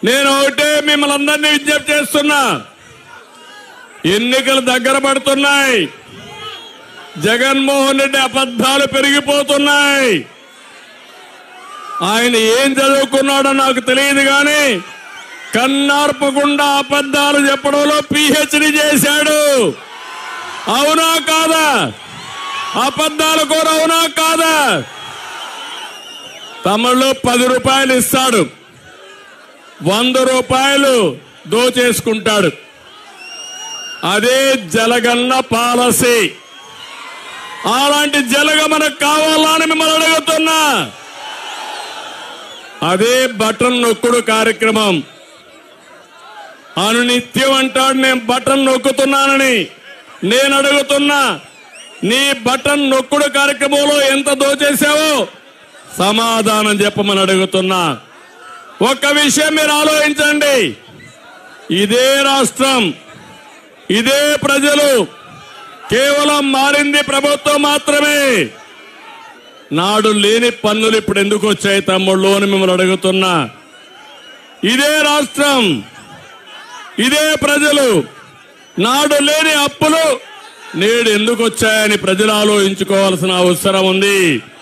నేను ఒకటే మిమ్మల్ని అందరినీ విజ్ఞప్తి చేస్తున్నా ఎన్నికలు దగ్గర పడుతున్నాయి జగన్మోహన్ రెడ్డి అబద్ధాలు పెరిగిపోతున్నాయి ఆయన ఏం చదువుకున్నాడో నాకు తెలియదు కానీ కన్నార్పకుండా అబద్ధాలు చెప్పడంలో పిహెచ్డి చేశాడు అవునా కాదా అబద్ధాలు కూడా అవునా కాదా తమిళ్లో పది రూపాయలు ఇస్తాడు వంద రూపాయలు దోచేసుకుంటాడు అదే జలగన్న పాలసీ అలాంటి జలగ మనకు కావాలని మిమ్మల్ని అడుగుతున్నా అదే బటన్ నొక్కుడు కార్యక్రమం అనునిత్యం అంటాడు నేను బటన్ నొక్కుతున్నానని నేను అడుగుతున్నా నీ బటన్ నొక్కుడు కార్యక్రమంలో ఎంత దోచేశావో సమాధానం చెప్పమని అడుగుతున్నా ఒక్క విషయం మీరు ఆలోచించండి ఇదే రాష్ట్రం ఇదే ప్రజలు కేవలం మారింది ప్రభుత్వం మాత్రమే నాడు లేని పన్నులు ఇప్పుడు ఎందుకు వచ్చాయి తమ్ముళ్ళు అని మిమ్మల్ని అడుగుతున్నా ఇదే రాష్ట్రం ఇదే ప్రజలు నాడు లేని అప్పులు నేడు ఎందుకు వచ్చాయని ప్రజలు ఆలోచించుకోవాల్సిన అవసరం ఉంది